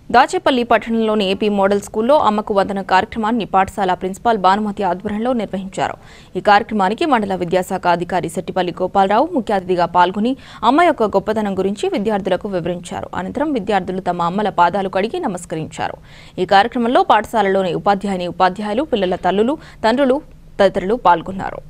దాచేపల్లి పట్టణంలోని AP model స్కూల్లో అమ్మకు వందన కార్యక్రమాన్ని పాఠశాల ప్రిన్సిపాల్ భానుమతి ఆధ్వర్యంలో నిర్వహించారు ఈ కార్యక్రమానికి మండల విద్యాశాఖ అధికారి సెట్టిపల్లి గోపాలరావు ముఖ్య అతిథిగా పాల్గొని అమ్మ యొక్క గొప్పతనం గురించి విద్యార్థులకు వివరించారు అనంతరం విద్యార్థులు తమ అమ్మల పాదాలు కడిగి నమస్కరించారు ఈ కార్యక్రమంలో పాఠశాలలోని ఉపాధ్యాయుని ఉపాధ్యాయులు పిల్లల తల్లులు తండ్రులు తదితరులు పాల్గొన్నారు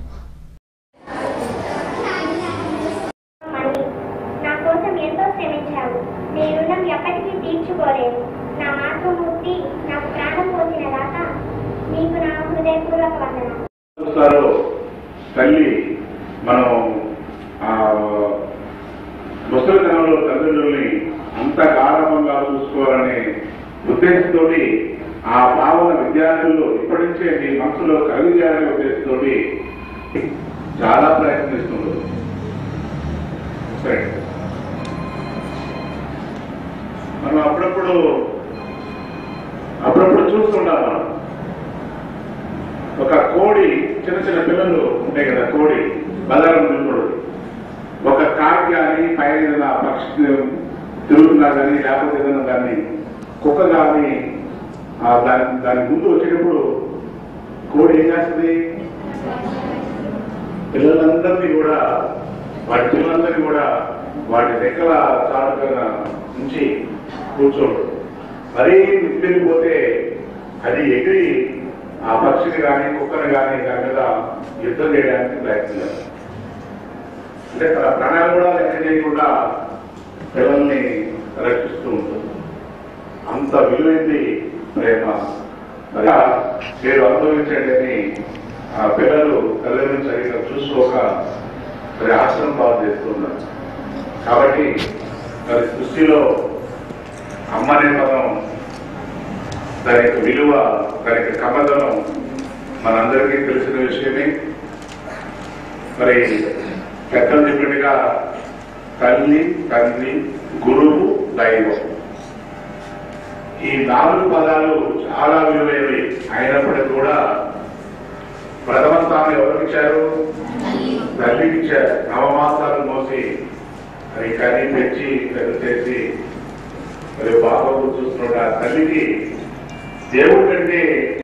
మణి నా కోసం ఎంతో శ్రమించావు నీ రుణం ఎప్పటికీ తీర్చుకోలేను నా మాతృమూర్తి నాకు ప్రాణం పోసిన దాత నీకు నా హృదయపూర్వక వందనాలు చూస్తారో తల్లి మనం ఆ ముసలితనంలో తల్లిదండ్రుల్ని అంత గాఢంగా చూసుకోవాలనే ఉద్దేశంతో ఆ భావన విద్యార్థులు ఇప్పటి నుంచే మీ మనసులో కలిగేయాలనే ఉద్దేశంతో చాలా ప్రయత్నిస్తున్నారు సరే మనం అప్పుడప్పుడు అప్పుడప్పుడు చూస్తుంటాం మనం ఒక కోడి చిన్న చిన్న పిల్లలు ఉంటాయి కదా కోడి బజారం దింపుడు ఒక కాకి కానీ పైన ఏదైనా పక్షి తిరుగుతున్నా కానీ లేకపోతే ఏదైనా దాన్ని కుక్క కానీ ఆ దాని దాని ముందు వచ్చేటప్పుడు కోడి ఏం చేస్తుంది పిల్లలందరినీ కూడా వాటి పిల్లలందరినీ కూడా వాటి రెక్కల చాటుగా ఉంచి కూర్చోడు మరీ నిప్పిపోతే అది ఎగిరి ఆ పక్షిని కానీ కుక్కని కానీ దాని మీద యుద్ధం చేయడానికి ప్రయత్నించారు అంటే తన ప్రాణాలు కూడా లెక్క చేయకుండా పిల్లల్ని రక్షిస్తూ ఉంటుంది అంత విలువైంది ప్రేమ మరి ఆ మీరు అనుభవించండి అని ఆ పిల్లలు తల్లిదండ్రులు సరిగ్గా చూసుకోక మరి ఆశ్రమం పాలు చేస్తున్నారు కాబట్టి మరి సృష్టిలో అమ్మ అనే పదం దాని యొక్క విలువ దాని యొక్క కమదనం మనందరికీ తెలిసిన విషయమే మరి పెద్దలు చెప్పినట్టుగా తల్లి తండ్రి గురువు దైవం ఈ నాలుగు పదాలు చాలా విలువైనవి అయినప్పటికీ కూడా ప్రథమ స్థానం ఎవరికి ఇచ్చారు తల్లికి ఇచ్చారు నవమాసాలు మోసి మరి కని పెంచి పెద్ద చేసి మరి బాబాబు చూస్తున్న ఆ తల్లికి దేవుడి కంటే